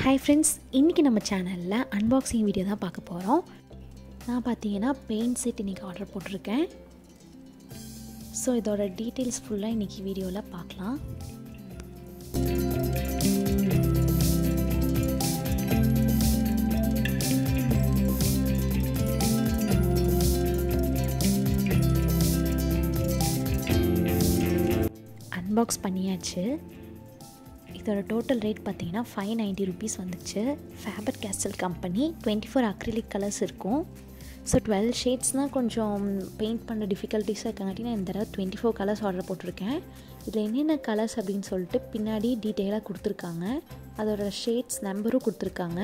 hi friends இன்றைக்கி நம்ம சேனலில் அன்பாக்சிங் வீடியோ தான் பார்க்க போகிறோம் நான் பார்த்தீங்கன்னா பெயிண்ட் செட் இன்றைக்கி ஆர்டர் போட்டிருக்கேன் ஸோ இதோட டீட்டெயில்ஸ் ஃபுல்லாக இன்றைக்கி வீடியோவில் பார்க்கலாம் அன்பாக்ஸ் பண்ணியாச்சு இதோட டோட்டல் ரேட் பார்த்தீங்கன்னா ஃபைவ் நைன்ட்டி ருபீஸ் வந்துச்சு Faber Castell company twenty four acrylic colours இருக்கும் ஸோ டுவெல் ஷேட்ஸ்னால் கொஞ்சம் பெயிண்ட் பண்ண டிஃபிகல்ட்டிஸாக இருக்காங்காட்டி நான் இந்த தடவை டுவெண்ட்டி ஃபோர் கலர்ஸ் ஆர்டர் போட்டிருக்கேன் இதில் என்னென்ன கலர்ஸ் அப்படின்னு சொல்லிட்டு பின்னாடி டீட்டெயிலாக கொடுத்துருக்காங்க அதோட ஷேட்ஸ் நம்பரும் கொடுத்துருக்காங்க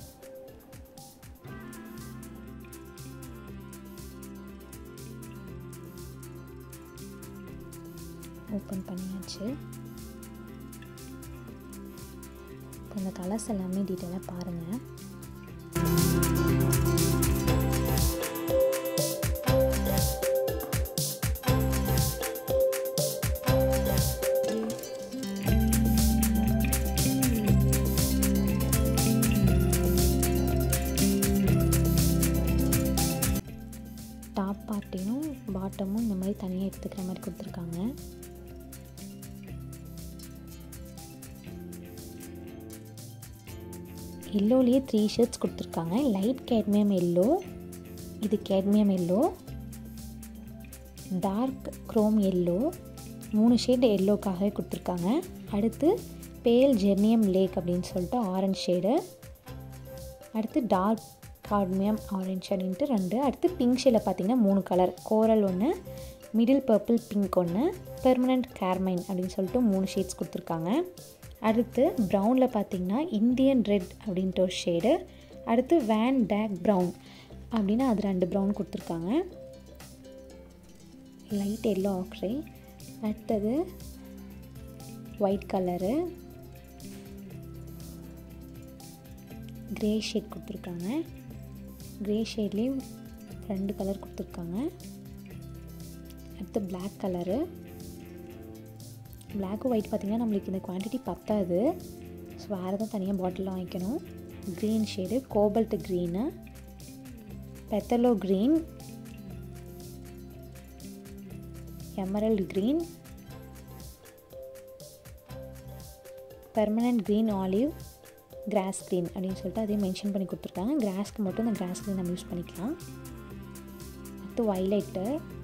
ஓப்பன் பண்ணியாச்சு இப்போ இந்த கலர்ஸ் எல்லாமே டீட்டெயிலாக பாருங்கள் டாப் பார்ட்டியும் பாட்டமும் இந்த மாதிரி தனியாக எடுத்துக்கிற மாதிரி கொடுத்துருக்காங்க எல்லோலேயே த்ரீ ஷர்ட்ஸ் கொடுத்துருக்காங்க லைட் கேட்மியம் எல்லோ இது cadmium yellow dark chrome yellow மூணு ஷேட் எல்லோக்காகவே கொடுத்துருக்காங்க அடுத்து பேல் ஜெர்னியம் லேக் அப்படின்னு சொல்லிட்டு ஆரஞ்ச் ஷேடு அடுத்து டார்க் காட்மியம் ஆரஞ்ச் அப்படின்ட்டு ரெண்டு அடுத்து பிங்க் ஷேடில் பார்த்தீங்கன்னா மூணு கலர் கோரல் ஒன்று மிடில் பர்பிள் பிங்க் ஒன்று பெர்மனண்ட் கேர்மைன் அப்படின்னு சொல்லிட்டு மூணு ஷேட்ஸ் கொடுத்துருக்காங்க அடுத்து ப்ரௌனில் பார்த்தீங்கன்னா இந்தியன் ரெட் அப்படின்ட்டு ஒரு ஷேடு அடுத்து வேன் டேக் ப்ரௌன் அப்படின்னு அது ரெண்டு ப்ரௌன் கொடுத்துருக்காங்க லைட் எல்லோ ஆக்ரே அடுத்தது ஒயிட் கலரு க்ரே ஷேட் கொடுத்துருக்காங்க க்ரே ஷேட்லேயும் ரெண்டு கலர் கொடுத்துருக்காங்க அடுத்து பிளாக் கலரு பிளாக் ஒயிட் பார்த்திங்கன்னா நம்மளுக்கு இந்த குவான்டிட்டி பத்தாது ஸோ வேறு தான் தனியாக பாட்டிலில் வாங்கிக்கணும் green shade cobalt green phthalo green emerald green permanent green olive grass green அப்படின்னு சொல்லிட்டு அதையும் மென்ஷன் பண்ணி கொடுத்துருக்காங்க கிராஸ்க்கு மட்டும் இந்த கிராஸ் க்ரீன் நம்ம யூஸ் பண்ணிக்கலாம் அடுத்து violet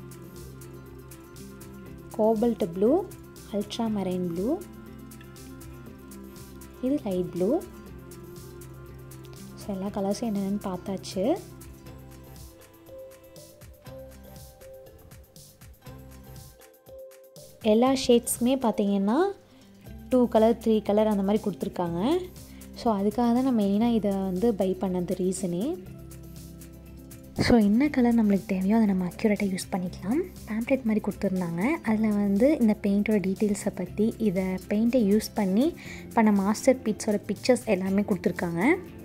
cobalt blue ultramarine blue இது லைட் ப்ளூ ஸோ எல்லா கலர்ஸும் என்னென்னு பார்த்தாச்சு எல்லா ஷேட்ஸுமே பார்த்தீங்கன்னா டூ கலர் த்ரீ கலர் அந்த மாதிரி கொடுத்துருக்காங்க ஸோ அதுக்காக தான் நான் மெயினாக இதை வந்து பை பண்ணது ரீசனே ஸோ என்ன கலர் நம்மளுக்கு தேவையோ அதை நம்ம அக்யூரேட்டாக யூஸ் பண்ணிக்கலாம் பேம்ப்ளெட் மாதிரி கொடுத்துருந்தாங்க அதில் வந்து இந்த பெயிண்டோட டீட்டெயில்ஸை பற்றி இதை பெயிண்ட்டை யூஸ் பண்ணி பண்ண மாஸ்டர் பீட்ஸோட பிக்சர்ஸ் எல்லாமே கொடுத்துருக்காங்க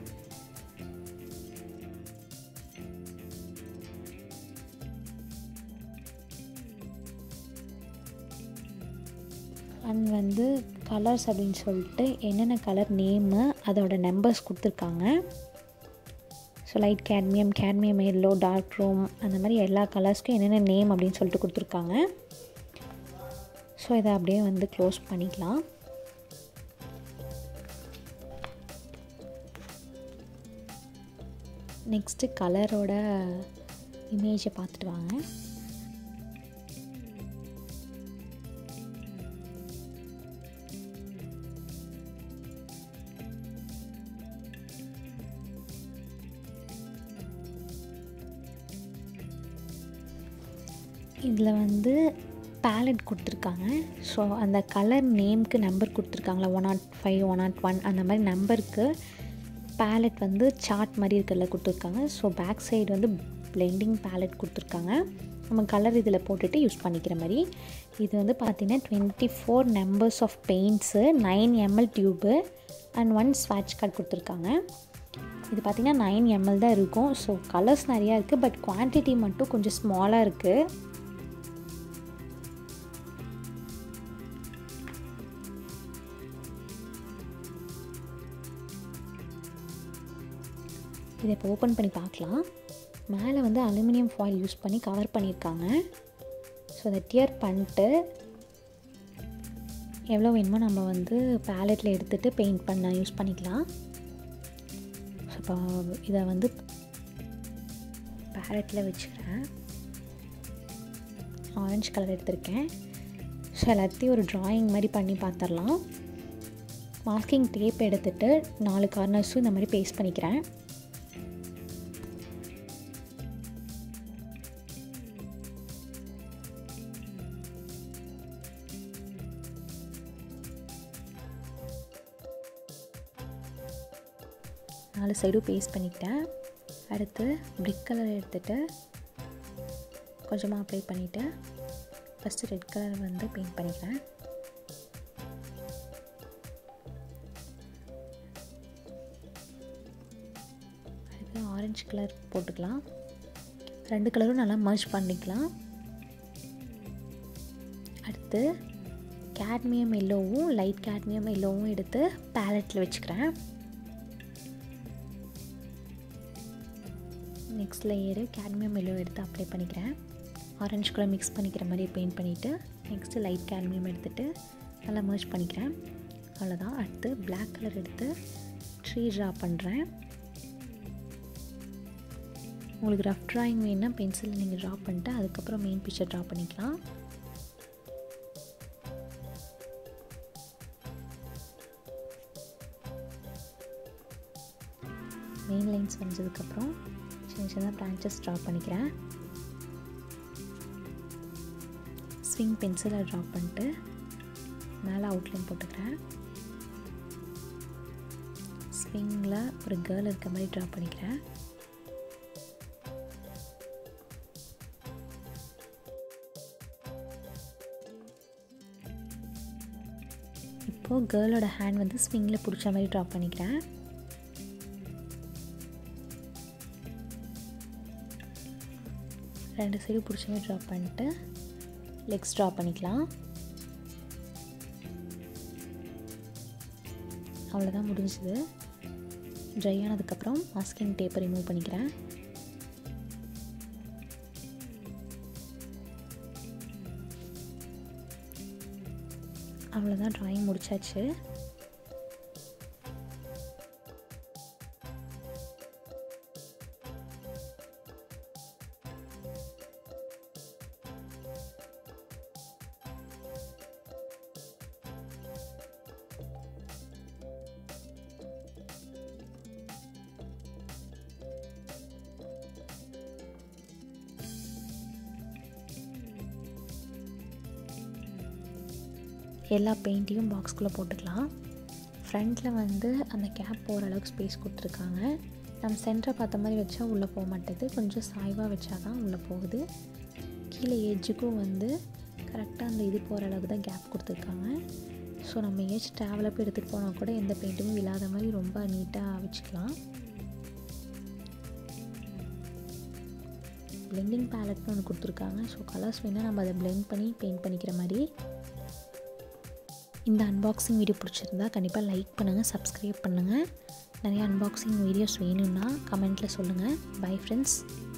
அண்ட் வந்து கலர்ஸ் அப்படின்னு சொல்லிட்டு என்னென்ன கலர் நேமு அதோட நம்பர்ஸ் கொடுத்துருக்காங்க so light cadmium cadmium yellow dark room அந்த மாதிரி எல்லா கலர்ஸ்க்கும் என்னென்ன நேம் அப்படின்னு சொல்லிட்டு கொடுத்துருக்காங்க ஸோ இதை அப்படியே வந்து க்ளோஸ் பண்ணிக்கலாம் நெக்ஸ்ட்டு கலரோட இமேஜை பார்த்துட்டு வாங்க இதில் வந்து பேலட் கொடுத்துருக்காங்க ஸோ அந்த கலர் நேம்க்கு நம்பர் கொடுத்துருக்காங்களா one nought five one nought one அந்த மாதிரி நம்பருக்கு பேலட் வந்து சார்ட் மாதிரி இருக்கிறதுல கொடுத்துருக்காங்க ஸோ பேக் சைடு வந்து பிளெண்டிங் பேலட் கொடுத்துருக்காங்க நம்ம கலர் இதில் போட்டுட்டு யூஸ் பண்ணிக்கிற மாதிரி இது வந்து பார்த்திங்கன்னா twenty four numbers of paints nine ML tube and one ஸ்வாட்ச் கார்டு கொடுத்துருக்காங்க இது பார்த்திங்கன்னா நைன் எம்எல் தான் இருக்கும் ஸோ கலர்ஸ் நிறையா இருக்குது பட் குவான்டிட்டி மட்டும் கொஞ்சம் ஸ்மாலாக இருக்குது இதை இப்போ ஓப்பன் பண்ணி பார்க்கலாம் மேலே வந்து அலுமினியம் ஃபாயில் யூஸ் பண்ணி கவர் பண்ணியிருக்காங்க ஸோ அதை டியர் பண்ணிட்டு எவ்வளோ வேணுமோ நம்ம வந்து பேலட்டில் எடுத்துகிட்டு பெயிண்ட் பண்ண யூஸ் பண்ணிக்கலாம் ஸோ இப்போ இதை வந்து பேலட்டில் வச்சுக்கிறேன் ஆரஞ்சு கலர் எடுத்திருக்கேன் ஸோ எல்லாத்தையும் ஒரு ட்ராயிங் மாதிரி பண்ணி பார்த்துடலாம் மாஸ்கிங் டேப் எடுத்துகிட்டு நாலு கார்னர்ஸும் இந்த மாதிரி பேஸ்ட் பண்ணிக்கிறேன் நாலு சைடும் பேஸ்ட் பண்ணிக்கிட்டேன் அடுத்து பிரிக் கலர் எடுத்துகிட்டு கொஞ்சமாக அப்ளை பண்ணிவிட்டு ஃபஸ்ட்டு ரெட் கலர் வந்து பெயிண்ட் பண்ணிக்கிறேன் அடுத்து ஆரஞ்சு கலர் போட்டுக்கலாம் ரெண்டு கலரும் நல்லா மர்ஜ் பண்ணிக்கலாம் அடுத்து கேட்மியம் எல்லோவும் லைட் கேட்மியம் எல்லோவும் எடுத்து பேலட்டில் வச்சுக்கிறேன் நெக்ஸ்ட் லேயரு கேட்மியம் எல்லோ எடுத்து அப்ளை பண்ணிக்கிறேன் ஆரஞ்சு கலர் மிக்ஸ் பண்ணிக்கிற மாதிரி பெயிண்ட் பண்ணிவிட்டு நெக்ஸ்ட்டு லைட் கேட்மியம் எடுத்துகிட்டு நல்லா மர்ஜ் பண்ணிக்கிறேன் அவ்வளோதான் அடுத்து பிளாக் கலர் எடுத்து ட்ரீ ட்ரா பண்ணுறேன் உங்களுக்கு ரஃப் ட்ராயிங் வேணுன்னா பென்சில் நீங்கள் ட்ரா பண்ணிட்டு அதுக்கப்புறம் மெயின் பிக்சர் ட்ரா பண்ணிக்கலாம் மெயின் லைன்ஸ் வந்ததுக்கப்புறம் சின்ன சின்ன ப்ரான்ச்சஸ் ட்ரா பண்ணிக்கிறேன் ஸ்விங் பென்சிலை ட்ரா பண்ணிட்டு மேலே அவுட்லைன் போட்டுக்கிறேன் ஸ்விங்கில் ஒரு கேர்ள் இருக்க மாதிரி ட்ரா பண்ணிக்கிறேன் இப்போது கேர்ளோட ஹேண்ட் வந்து ஸ்விங்கில் பிடிச்ச மாதிரி ட்ரா பண்ணிக்கிறேன் ரெண்டு சைடு பிடிச்ச மாதிரி ட்ரா பண்ணிட்டு லெக்ஸ் ட்ரா பண்ணிக்கலாம் அவ்வளோதான் முடிஞ்சுது ட்ரை ஆனதுக்கப்புறம் மாஸ்கிங் டேப்பை ரிமூவ் பண்ணிக்கிறேன் அவ்வளோதான் ட்ராயிங் முடிச்சாச்சு எல்லா பெயிண்ட்டையும் பாக்ஸ்குள்ளே போட்டுக்கலாம் ஃப்ரண்ட்டில் வந்து அந்த கேப் போகிற அளவுக்கு ஸ்பேஸ் கொடுத்துருக்காங்க நம்ம சென்டரை பார்த்த மாதிரி வச்சா உள்ளே போக மாட்டேது கொஞ்சம் சாய்வாக வச்சா தான் உள்ளே போகுது கீழே எஜ்ஜுக்கும் வந்து கரெக்டாக அந்த இது போகிற அளவுக்கு தான் கேப் கொடுத்துருக்காங்க ஸோ நம்ம எங்கேயாச்சும் ட்ராவலில் போய் எடுத்துகிட்டு போனால் கூட எந்த பெயிண்ட்டுமே இல்லாத மாதிரி ரொம்ப நீட்டாக வச்சுக்கலாம் பிளெண்டிங் பேலட்னு ஒன்று கொடுத்துருக்காங்க ஸோ கலர்ஸ் வேணால் நம்ம அதை பிளெண்ட் பண்ணி பெயிண்ட் பண்ணிக்கிற மாதிரி இந்த அன்பாக்சிங் வீடியோ பிடிச்சிருந்தா கண்டிப்பாக லைக் பண்ணுங்கள் சப்ஸ்கிரைப் பண்ணுங்கள் நிறைய அன்பாக்சிங் வீடியோஸ் வேணும்னா கமெண்ட்டில் சொல்லுங்கள் பை ஃப்ரெண்ட்ஸ்